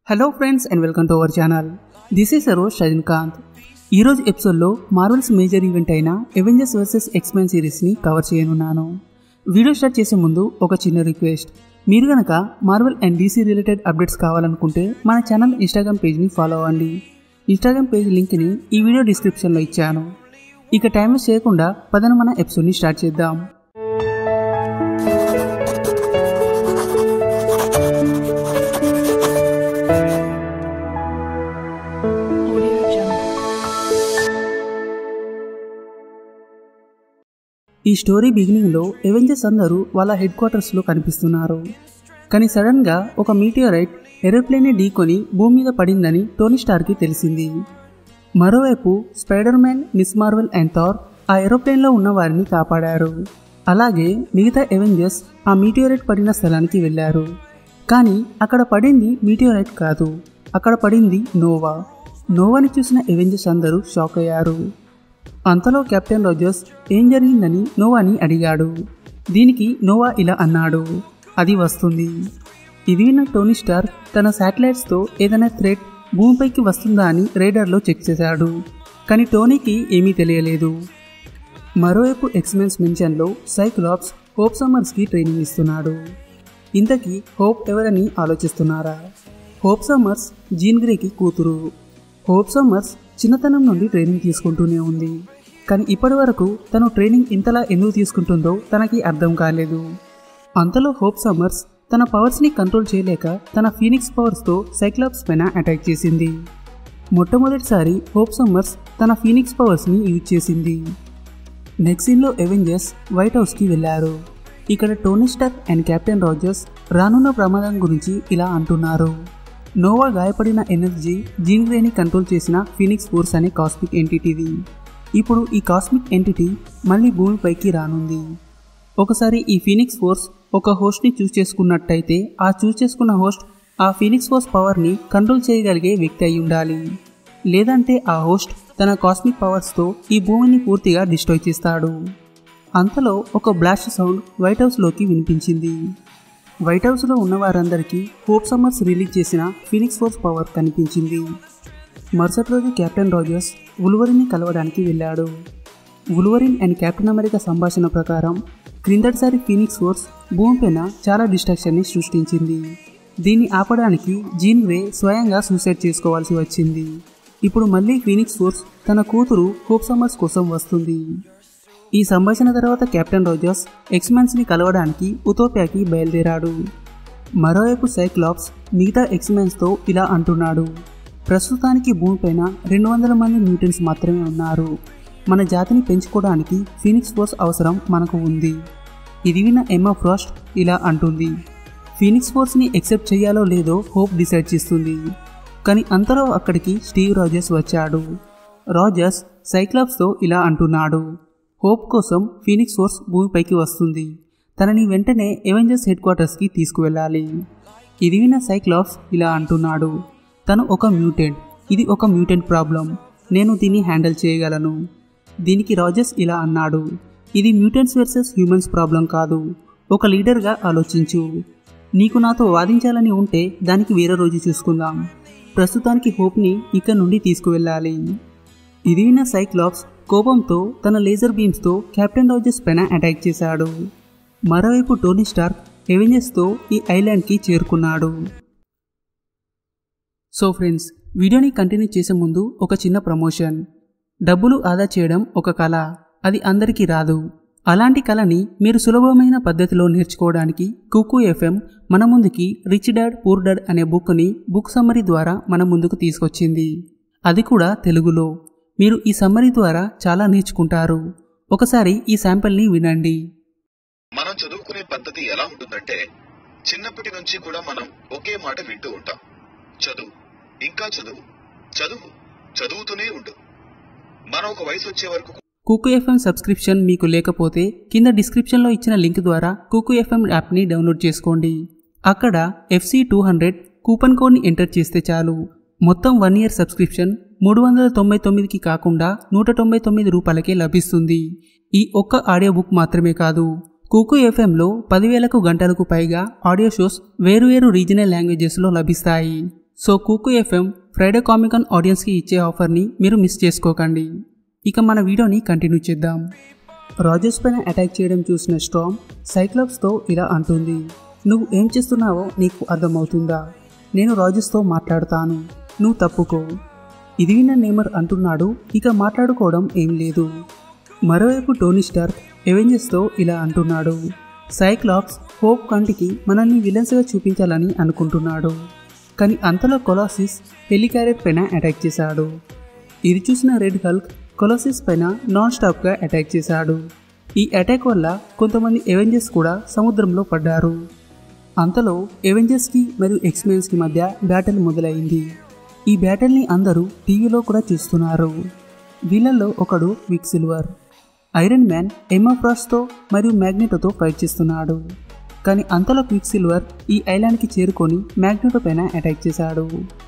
Hello friends and welcome to our channel this is అరోజ్ రజనీకాంత్ ఈరోజు ఎపిసోడ్లో మార్వెల్స్ మేజర్ ఈవెంట్ అయిన ఎవెంజర్స్ వర్సెస్ ఎక్స్మెన్ సిరీస్ని కవర్ చేయనున్నాను వీడియో స్టార్ట్ చేసే ముందు ఒక చిన్న రిక్వెస్ట్ మీరు కనుక Marvel and DC related updates కావాలనుకుంటే మన ఛానల్ ఇన్స్టాగ్రామ్ పేజ్ని ఫాలో అవ్వండి ఇన్స్టాగ్రామ్ పేజ్ లింక్ని ఈ వీడియో డిస్క్రిప్షన్లో ఇచ్చాను ఇక టైం వేస్ట్ చేయకుండా పదన మన ఎపిసోడ్ని స్టార్ట్ చేద్దాం Audio Jungle. ఈ స్టోరీ బిగినింగ్లో ఎవెంజర్స్ అందరూ వాళ్ళ హెడ్ క్వార్టర్స్లో కనిపిస్తున్నారు కానీ సడన్గా ఒక మీటియోరైట్ ఏరోప్లేన్ని ఢీకొని భూమి మీద పడిందని టోనీ స్టార్కి తెలిసింది మరోవైపు Spider Man Miss Marvel and Thor ఆ ఏరోప్లేన్లో ఉన్న వారిని కాపాడారు అలాగే మిగతా ఎవెంజర్స్ ఆ మీటియోరైట్ పడిన స్థలానికి వెళ్ళారు కానీ అక్కడ పడింది మీటియోరైట్ కాదు అక్కడ పడింది నోవా నోవాని చూసిన ఎవెంజర్స్ అందరూ షాక్ అయ్యారు అంతలో కెప్టెన్ రోజర్స్ ఏం జరిగిందని నోవాని అడిగాడు దీనికి నోవా ఇలా అన్నాడు అది వస్తుంది ఇది విన్న టోనీ స్టార్ తన శాటిలైట్స్తో ఏదైనా థ్రెట్ భూమిపైకి వస్తుందా అని రేడర్లో చెక్ చేశాడు కానీ టోనీకి ఏమీ తెలియలేదు మరోవైపు ఎక్స్మెన్స్ మెన్షన్లో సైక్లాప్స్ హోప్ సమ్మర్స్కి ట్రైనింగ్ ఇస్తున్నాడు ఇంతకీ హోప్ ఎవరని ఆలోచిస్తున్నారా హోప్ సమ్మర్స్ జీన్ గ్రేకి కూతురు హోప్ సమ్మర్స్ చిన్నతనం నుండి ట్రైనింగ్ తీసుకుంటూనే ఉంది కానీ ఇప్పటి వరకు తను ట్రైనింగ్ ఇంతలా ఎందుకు తీసుకుంటుందో తనకి అర్థం కాలేదు అంతలో హోప్ సమ్మర్స్ తన పవర్స్ని కంట్రోల్ చేయలేక తన ఫీనిక్స్ పవర్స్తో సైక్లాప్స్ పైన అటాక్ చేసింది మొట్టమొదటిసారి హోప్ సమ్మర్స్ తన ఫీనిక్స్ పవర్స్ని యూజ్ చేసింది నెక్స్ట్ సీన్లో ఎవెంజర్స్ వైట్ హౌస్కి వెళ్ళారు ఇక్కడ Tony Stark and Captain Rogers రానున్న ప్రమాదం గురించి ఇలా అంటున్నారు నోవా గాయపడిన ఎనర్జీ జీన్ గ్రేని కంట్రోల్ చేసిన ఫినిక్స్ ఫోర్స్ అనే కాస్మిక్ ఎంటిటీది ఇప్పుడు ఈ కాస్మిక్ ఎంటిటీ మళ్ళీ భూమిపైకి రానుంది ఒకసారి ఈ ఫీనిక్స్ ఫోర్స్ ఒక హోస్ట్ని చూస్ చేసుకున్నట్టయితే ఆ చూస్ చేసుకున్న హోస్ట్ ఆ ఫీనిక్స్ ఫోర్స్ పవర్ని కంట్రోల్ చేయగలిగే వ్యక్తి అయి ఉండాలి లేదంటే ఆ హోస్ట్ తన కాస్మిక్ పవర్స్తో ఈ భూమిని పూర్తిగా డిస్ట్రాయ్ చేస్తాడు అంతలో ఒక బ్లాస్ట్ సౌండ్ వైట్ హౌస్లోకి వినిపించింది వైట్ హౌస్లో ఉన్న వారందరికీ హోప్ సమ్మర్స్ రిలీజ్ చేసిన ఫినిక్స్ ఫోర్స్ పవర్ కనిపించింది మరుసటి రోజు కెప్టెన్ రాజర్స్ ఉలువరిని కలవడానికి వెళ్ళాడు ఉలువరిన్ అండ్ కెప్టెన్ అమెరికా సంభాషణ ప్రకారం క్రిందటిసారి ఫీనిక్స్ ఫోర్స్ భూమిపైన చాలా డిస్ట్రాక్షన్ని సృష్టించింది దీన్ని ఆపడానికి జీన్ వే స్వయంగా సూసైడ్ చేసుకోవాల్సి వచ్చింది ఇప్పుడు మళ్ళీ ఫీనిక్స్ ఫోర్స్ తన కూతురు హోప్ సమ్మర్స్ కోసం వస్తుంది ఈ సంభాషణ తర్వాత కెప్టెన్ రోజర్స్ ఎక్స్మెన్స్ని కలవడానికి ఉతోపియాకి బయలుదేరాడు మరోవైపు సైక్లాప్స్ మిగతా ఎక్స్మెన్స్తో ఇలా అంటున్నాడు ప్రస్తుతానికి భూమిపైన రెండు వందల మంది మ్యూటెంట్స్ మాత్రమే ఉన్నారు మన జాతిని పెంచుకోవడానికి ఫీనిక్స్ ఫోర్స్ అవసరం మనకు ఉంది ఇది విన్న ఎమ్మా ఫ్రాస్ట్ ఇలా అంటుంది ఫీనిక్స్ ఫోర్స్ని ఎక్సెప్ట్ చేయాలో లేదో హోప్ డిసైడ్ చేస్తుంది కానీ అంతలో అక్కడికి స్టీవ్ రాజర్స్ వచ్చాడు రాజర్స్ సైక్లాప్స్తో ఇలా అంటున్నాడు హోప్ కోసం ఫీనిక్స్ ఫోర్స్ భూమిపైకి వస్తుంది తనని వెంటనే ఎవెంజర్స్ హెడ్ క్వార్టర్స్కి తీసుకువెళ్ళాలి ఇది విన్న సైక్లాప్స్ ఇలా అంటున్నాడు తను ఒక మ్యూటెంట్ ఇది ఒక మ్యూటెంట్ ప్రాబ్లం నేను దీన్ని హ్యాండిల్ చేయగలను దీనికి రాజర్స్ ఇలా అన్నాడు ఇది మ్యూటెంట్స్ వర్సెస్ హ్యూమన్స్ ప్రాబ్లం కాదు ఒక లీడర్గా ఆలోచించు నీకు నాతో వాదించాలని ఉంటే దానికి వేరే రోజు చూసుకుందాం ప్రస్తుతానికి హోప్ని ఇక్కడ నుండి తీసుకువెళ్ళాలి ఇది విన్న సైక్లాప్స్ కోపంతో తన లేజర్ బీమ్స్తో కెప్టెన్ రాజర్స్ పైన అటాక్ చేశాడు మరోవైపు టోనీ స్టార్క్ ఎవెంజర్స్తో ఈ ఐలాండ్కి చేరుకున్నాడు సో ఫ్రెండ్స్ వీడియోని కంటిన్యూ చేసే ముందు ఒక చిన్న ప్రమోషన్ డబ్బులు ఆదా చేయడం ఒక కళ అది అందరికీ రాదు అలాంటి కళని మీరు సులభమైన పద్ధతిలో నేర్చుకోవడానికి కుకు ఎఫ్ఎం మన ముందుకి రిచ్ డాడ్ పూర్ డాడ్ అనే బుక్ని బుక్ సమ్మరీ ద్వారా మన ముందుకు తీసుకొచ్చింది అది కూడా తెలుగులో మీరు ఈ సమ్మరీ ద్వారా చాలా నేర్చుకుంటారు ఒకసారి ఈ శాంపిల్ని వినండి మనం చదువుకునే పద్ధతి ఎలా ఉంటుందంటే చిన్నప్పటి నుంచి కూడా మనం ఒకే మాట వింటూ ఉంటాం చదువు ఇంకా చదువు చదువు చదువుతూనే ఉండు మనం ఒక వయసు వచ్చే వరకు కుకు ఎఫ్ఎం సబ్స్క్రిప్షన్ మీకు లేకపోతే కింద డిస్క్రిప్షన్లో ఇచ్చిన లింక్ ద్వారా కుకు ఎఫ్ఎం యాప్ని డౌన్లోడ్ చేసుకోండి అక్కడ ఎఫ్సి టూ హండ్రెడ్ కూపన్ కోడ్ని ఎంటర్ చేస్తే చాలు మొత్తం వన్ ఇయర్ సబ్స్క్రిప్షన్ మూడు వందల తొంభై తొమ్మిదికి కాకుండా నూట తొంభై తొమ్మిది రూపాయలకే లభిస్తుంది ఈ ఒక్క ఆడియో బుక్ మాత్రమే కాదు కూకు ఎఫ్ఎంలో పదివేలకు గంటలకు పైగా ఆడియో షోస్ వేరువేరు రీజనల్ లాంగ్వేజెస్లో లభిస్తాయి so Kuku FM Friday Comic-Con ఆడియన్స్కి ఇచ్చే ఆఫర్ని మీరు మిస్ చేసుకోకండి ఇక మన వీడియోని కంటిన్యూ చేద్దాం రాజర్స్ పైన అటాక్ చేయడం చూసిన స్ట్రామ్ సైక్లాప్స్తో ఇలా అంటుంది నువ్వు ఏం చేస్తున్నావో నీకు అర్థమవుతుందా నేను రాజర్స్తో మాట్లాడతాను నువ్వు తప్పుకో ఇది విన్న నేమర్ అంటున్నాడు ఇక మాట్లాడుకోవడం ఏం లేదు మరోవైపు టోనీ స్టార్క్ ఎవెంజర్స్తో ఇలా అంటున్నాడు సైక్లాప్స్ హోప్ కంటికి మనల్ని విలన్స్గా చూపించాలని అనుకుంటున్నాడు కానీ అంతలో కొలాసిస్ హెలికారెట్ పైన అటాక్ చేశాడు ఇది చూసిన రెడ్ హల్క్ కొలాసిస్ పైన నాన్ స్టాప్గా అటాక్ చేశాడు ఈ అటాక్ వల్ల కొంతమంది ఎవెంజర్స్ కూడా సముద్రంలో పడ్డారు అంతలో ఎవెంజర్స్కి మరియు ఎక్స్మెన్స్కి మధ్య బ్యాటిల్ మొదలైంది ఈ బ్యాటిల్ని అందరూ టీవీలో కూడా చూస్తున్నారు వీళ్ళల్లో ఒకడు Quicksilver Iron Man Emma ఫ్రాస్తో మరియు మ్యాగ్నెటోతో ఫైట్ చేస్తున్నాడు కానీ అంతలో క్విక్ సిల్వర్ ఈ ఐలాండ్కి చేరుకొని మ్యాగ్నెటో పైన అటాక్ చేశాడు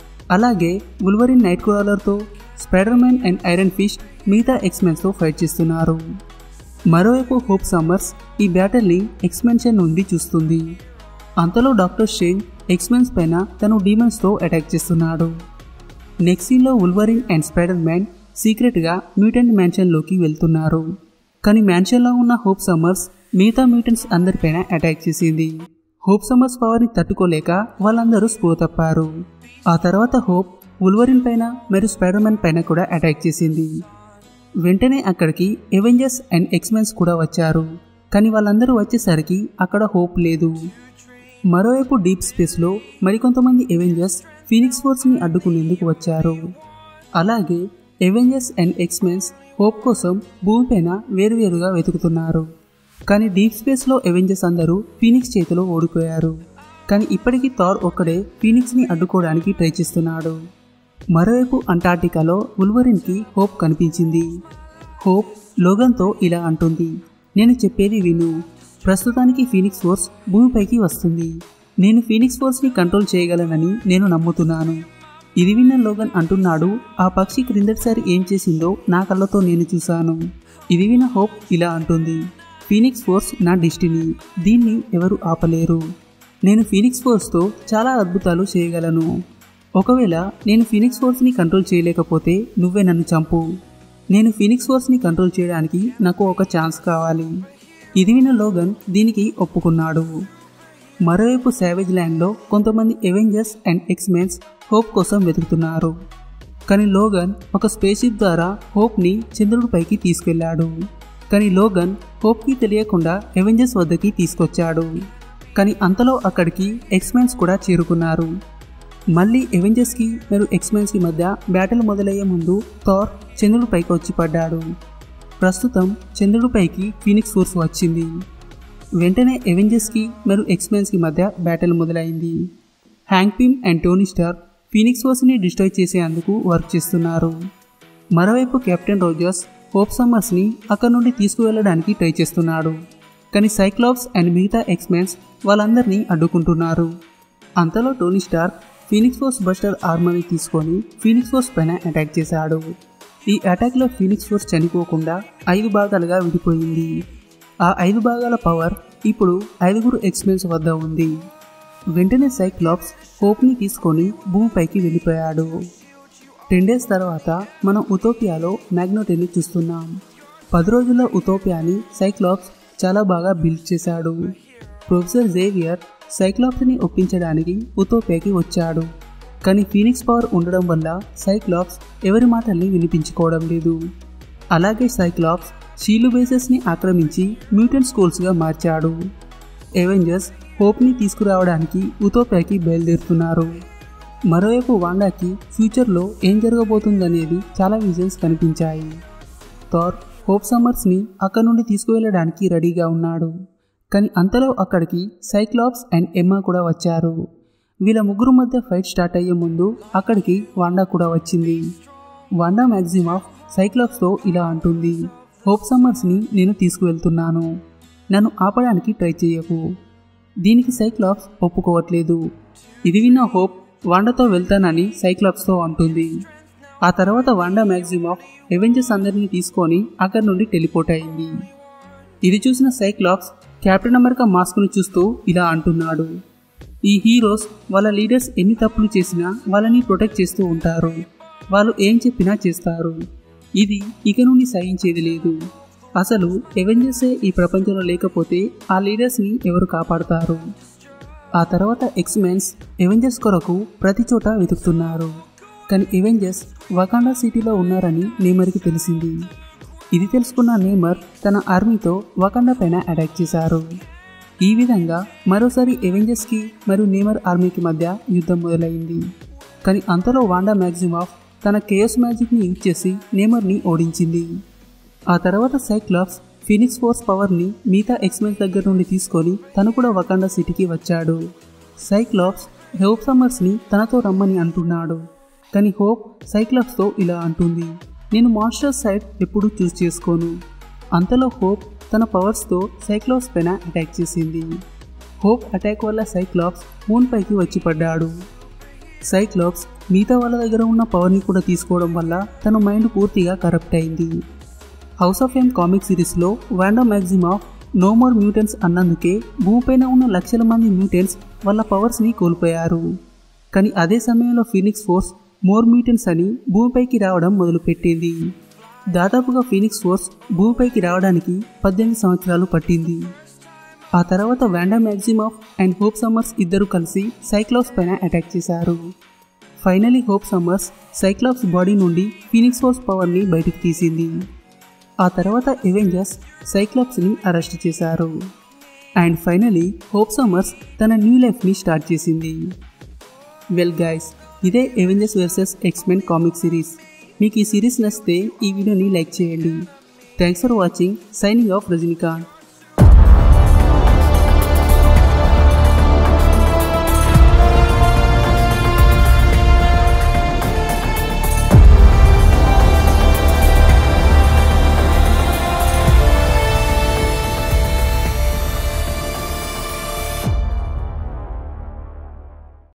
అలాగే ఉల్వరిన్ నైట్ క్రాలర్తో Spider Man and Iron Fist మిగతా ఎక్స్మెన్స్తో ఫైట్ చేస్తున్నారు మరోవైపు హోప్ సమ్మర్స్ ఈ బ్యాటిల్ని ఎక్స్మెన్షన్ నుండి చూస్తుంది అంతలో డాక్టర్ షేన్ ఎక్స్మెన్స్ పైన తను డీమన్స్తో అటాక్ చేస్తున్నాడు నెక్స్ట్ సీన్లో ఉల్వరిన్ అండ్ స్పైడర్ మ్యాన్ సీక్రెట్గా మ్యూటెంట్ మ్యాన్షన్లోకి వెళ్తున్నారు కానీ మ్యాన్షన్లో ఉన్న హోప్ సమ్మర్స్ మిగతా మ్యూటెంట్స్ అందరిపైన అటాక్ చేసింది హోప్ సమ్మర్స్ పవర్ని తట్టుకోలేక వాళ్ళందరూ స్పో తప్పారు ఆ తర్వాత హోప్ ఉల్వరిన్ పైన మరియు స్పైడర్ మ్యాన్ పైన కూడా అటాక్ చేసింది వెంటనే అక్కడికి ఎవెంజర్స్ అండ్ ఎక్స్మెన్స్ కూడా వచ్చారు కానీ వాళ్ళందరూ వచ్చేసరికి అక్కడ హోప్ లేదు మరోవైపు డీప్ స్పేస్లో మరికొంతమంది ఎవెంజర్స్ ఫీనిక్స్ ఫోర్స్ని అడ్డుకునేందుకు వచ్చారు అలాగే ఎవెంజర్స్ అండ్ ఎక్స్మెన్స్ హోప్ కోసం భూమిపైన వేరువేరుగా వెతుకుతున్నారు కానీ డీప్ స్పేస్లో ఎవెంజర్స్ అందరూ ఫీనిక్స్ చేతిలో ఓడిపోయారు కానీ ఇప్పటికీ థార్ ఒక్కడే ఫీనిక్స్ని అడ్డుకోవడానికి ట్రై చేస్తున్నాడు మరోవైపు అంటార్టికాలో ఉల్వరిన్కి హోప్ కనిపించింది హోప్ లోగన్తో ఇలా అంటుంది నేను చెప్పేది విను ప్రస్తుతానికి ఫీనిక్స్ ఫోర్స్ భూమిపైకి వస్తుంది నేను ఫీనిక్స్ ఫోర్స్ని కంట్రోల్ చేయగలనని నేను నమ్ముతున్నాను ఇది విన్న లోగన్ అంటున్నాడు ఆ పక్షి క్రిందటిసారి ఏం చేసిందో నా కళ్ళతో నేను చూశాను ఇది విన్న హోప్ ఇలా అంటుంది ఫీనిక్స్ ఫోర్స్ నా డెస్టినీ దీన్ని ఎవరు ఆపలేరు నేను ఫీనిక్స్ ఫోర్స్తో చాలా అద్భుతాలు చేయగలను ఒకవేళ నేను ఫీనిక్స్ ఫోర్స్ని కంట్రోల్ చేయలేకపోతే నువ్వే నన్ను చంపు నేను ఫీనిక్స్ ఫోర్స్ని కంట్రోల్ చేయడానికి నాకు ఒక ఛాన్స్ కావాలి ఇది విన్న లోగన్ దీనికి ఒప్పుకున్నాడు మరోవైపు శావేజ్ ల్యాండ్లో కొంతమంది ఎవెంజర్స్ అండ్ ఎక్స్మెన్స్ హోప్ కోసం వెతుకుతున్నారు కానీ లోగన్ ఒక స్పేస్షిప్ ద్వారా హోప్ని చంద్రుడిపైకి తీసుకెళ్లాడు కానీ లోగన్ హోప్కి తెలియకుండా ఎవెంజర్స్ వద్దకి తీసుకొచ్చాడు కానీ అంతలో అక్కడికి ఎక్స్మెన్స్ కూడా చేరుకున్నారు మళ్ళీ ఎవెంజర్స్కి మరియు ఎక్స్మెన్స్కి మధ్య బ్యాటిల్ మొదలయ్యే ముందు థార్ చంద్రుడిపైకి వచ్చి పడ్డాడు ప్రస్తుతం చంద్రుడిపైకి ఫీనిక్స్ ఫోర్స్ వచ్చింది వెంటనే ఎవెంజర్స్కి మరియు ఎక్స్మెన్స్కి మధ్య బ్యాటిల్ మొదలైంది Hank Pym and Tony Stark Phoenix ఫోర్స్ని డిస్ట్రాయ్ చేసేందుకు వర్క్ చేస్తున్నారు మరోవైపు కెప్టెన్ రోజర్స్ హోప్ సమ్మర్స్ని అక్కడ నుండి తీసుకువెళ్ళడానికి ట్రై చేస్తున్నాడు కానీ సైక్లాప్స్ అండ్ మిగతా ఎక్స్మెన్స్ వాళ్ళందరినీ అడ్డుకుంటున్నారు అంతలో Tony Stark Phoenix force buster ఆర్మర్ని తీసుకొని ఫీనిక్స్ ఫోర్స్ పైన అటాక్ చేశాడు ఈ అటాక్లో ఫీనిక్స్ ఫోర్స్ చనిపోకుండా ఐదు భాగాలుగా విడిపోయింది ఆ ఐదు భాగాల పవర్ ఇప్పుడు ఐదుగురు ఎక్స్మెన్స్ వద్ద ఉంది వెంటనే సైక్లాప్స్ హోప్ని తీసుకొని భూమిపైకి వెళ్ళిపోయాడు టెన్ డేస్ తర్వాత మనం ఉతోపియాలో మ్యాగ్నోటెని చూస్తున్నాం పది రోజుల్లో ఉతోపియాని సైక్లాప్స్ చాలా బాగా బిల్డ్ చేశాడు ప్రొఫెసర్ జేవియర్ సైక్లాప్స్ని ఒప్పించడానికి ఉతోపియాకి వచ్చాడు కానీ ఫీనిక్స్ పవర్ ఉండడం వల్ల సైక్లాప్స్ ఎవరి మాటల్ని వినిపించుకోవడం లేదు అలాగే సైక్లాప్స్ షీలు బేసెస్ని ఆక్రమించి మ్యూటెంట్ స్కూల్స్గా మార్చాడు ఎవెంజర్స్ హోప్ని తీసుకురావడానికి ఉతోపియాకి బయలుదేరుతున్నారు మరోవైపు వాండాకి ఫ్యూచర్లో ఏం జరగబోతుందనేది చాలా విజన్స్ కనిపించాయి థార్ హోప్ సమ్మర్స్ని అక్కడ నుండి తీసుకువెళ్ళడానికి రెడీగా ఉన్నాడు కానీ అంతలో అక్కడికి సైక్లాప్స్ అండ్ ఎమ్మా కూడా వచ్చారు వీళ్ళ ముగ్గురు మధ్య ఫైట్ స్టార్ట్ అయ్యే ముందు అక్కడికి వాండా కూడా వచ్చింది వాండా మ్యాక్సిమ్ ఆఫ్ సైక్లాప్స్తో ఇలా అంటుంది హోప్ సమ్మర్స్ని నేను తీసుకువెళ్తున్నాను నన్ను ఆపడానికి ట్రై చేయకు దీనికి సైక్లాప్స్ ఒప్పుకోవట్లేదు ఇది విన్న హోప్ వాండాతో వెళ్తానని సైక్లాప్స్తో అంటుంది ఆ తర్వాత వాండా మ్యాక్సిమ్ ఆఫ్ ఎవెంజర్స్ అందరినీ తీసుకొని అక్కడి నుండి టెలిపోర్ట్ అయింది ఇది చూసిన సైక్లాప్స్ కెప్టెన్ అమెరికా మాస్క్ను చూస్తూ ఇలా అంటున్నాడు ఈ హీరోస్ వాళ్ళ లీడర్స్ ఎన్ని తప్పులు చేసినా వాళ్ళని ప్రొటెక్ట్ చేస్తూ ఉంటారు వాళ్ళు ఏం చెప్పినా చేస్తారు ఇది ఇక నుండి సహించేది లేదు అసలు ఎవెంజర్సే ఈ ప్రపంచంలో లేకపోతే ఆ లీడర్స్ని ఎవరు కాపాడుతారు ఆ తర్వాత ఎక్స్మెన్స్ ఎవెంజర్స్ కొరకు ప్రతి చోట వెతుకుతున్నారు కానీ ఎవెంజర్స్ వకాండా సిటీలో ఉన్నారని నేమర్కి తెలిసింది ఇది తెలుసుకున్న నేమర్ తన ఆర్మీతో వకాండా పైన అటాక్ చేశారు ఈ విధంగా మరోసారి ఎవెంజర్స్కి మరియు నేమర్ ఆర్మీకి మధ్య యుద్ధం మొదలైంది కానీ అంతలో వాండా మ్యాక్సిమాఫ్ తన కేఎస్ మ్యాజిక్ని యూజ్ చేసి నేమర్ని ఓడించింది ఆ తర్వాత సైక్లాప్స్ ఫినిక్స్ ఫోర్స్ పవర్ని మిగతా ఎక్స్మెన్స్ దగ్గర నుండి తీసుకొని తను కూడా వకాండా సిటీకి వచ్చాడు సైక్లాప్స్ హోప్ సమ్మర్స్ని తనతో రమ్మని అంటున్నాడు కానీ హోప్ సైక్లాప్స్తో ఇలా అంటుంది నేను మాన్స్టర్ సైడ్ ఎప్పుడూ చూస్ చేసుకోను అంతలో హోప్ తన పవర్స్తో సైక్లాప్స్ పైన అటాక్ చేసింది హోప్ అటాక్ వల్ల సైక్లాప్స్ మూన్ పైకి వచ్చి పడ్డాడు సైక్లాప్స్ మిగతా వాళ్ళ దగ్గర ఉన్న పవర్ని కూడా తీసుకోవడం వల్ల తన మైండ్ పూర్తిగా కరప్ట్ అయింది హౌస్ ఆఫ్ ఎమ్ కామిక్ సిరీస్లో Wanda Maximoff no more mutants అన్నందుకే భూమిపైన ఉన్న లక్షల మంది మ్యూటెంట్స్ వాళ్ళ పవర్స్ని కోల్పోయారు కానీ అదే సమయంలో ఫినిక్స్ ఫోర్స్ మోర్ మ్యూటెంట్స్ అని భూమిపైకి రావడం మొదలుపెట్టింది దాదాపుగా ఫినిక్స్ ఫోర్స్ భూమిపైకి రావడానికి పద్దెనిమిది సంవత్సరాలు పట్టింది ఆ తర్వాత Wanda Maximoff and Hope Summers ఇద్దరు కలిసి సైక్లాప్స్ పైన అటాక్ చేశారు finally Hope Summers Cyclops body నుండి ఫినిక్స్ ఫోర్స్ పవర్ని బయటికి తీసింది ఆ తర్వాత ఎవెంజర్స్ సైక్లాప్స్ని అరెస్ట్ చేశారు అండ్ ఫైనలీ హోప్ సమ్మర్స్ తన న్యూ లైఫ్ని స్టార్ట్ చేసింది వెల్ గైస్ ఇదే Avengers versus X-Men comic series మీకు ఈ సిరీస్ నచ్చితే ఈ వీడియోని లైక్ చేయండి thanks for watching signing off Rajinikanth